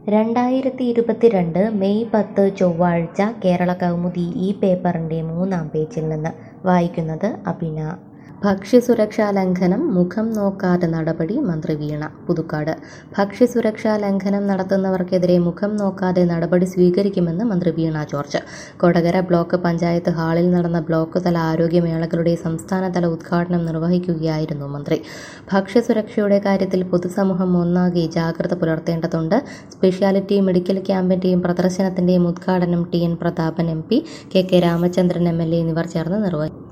രണ്ടായിരത്തി ഇരുപത്തിരണ്ട് മെയ് പത്ത് ചൊവ്വാഴ്ച കേരള കൗമുദി ഈ പേപ്പറിൻ്റെ മൂന്നാം പേജിൽ നിന്ന് വായിക്കുന്നത് അഭിന ഭക്ഷ്യസുരക്ഷാ ലംഘനം മുഖം നോക്കാതെ നടപടി മന്ത്രി വീണ പുതുക്കാട് ഭക്ഷ്യസുരക്ഷാ ലംഘനം നടത്തുന്നവർക്കെതിരെ മുഖം നോക്കാതെ നടപടി സ്വീകരിക്കുമെന്ന് മന്ത്രി വീണ ജോർജ് കൊടകര ബ്ലോക്ക് പഞ്ചായത്ത് ഹാളിൽ നടന്ന ബ്ലോക്ക് തല ആരോഗ്യമേളകളുടെ സംസ്ഥാനതല ഉദ്ഘാടനം നിർവഹിക്കുകയായിരുന്നു മന്ത്രി ഭക്ഷ്യസുരക്ഷയുടെ കാര്യത്തിൽ പൊതുസമൂഹം ഒന്നാകെ ജാഗ്രത പുലർത്തേണ്ടതുണ്ട് സ്പെഷ്യാലിറ്റി മെഡിക്കൽ ക്യാമ്പിന്റെയും പ്രദർശനത്തിന്റെയും ഉദ്ഘാടനം T N Prathapan M P K K Ramachandran M L A എന്നിവർ ചേർന്ന് നിർവഹിച്ചു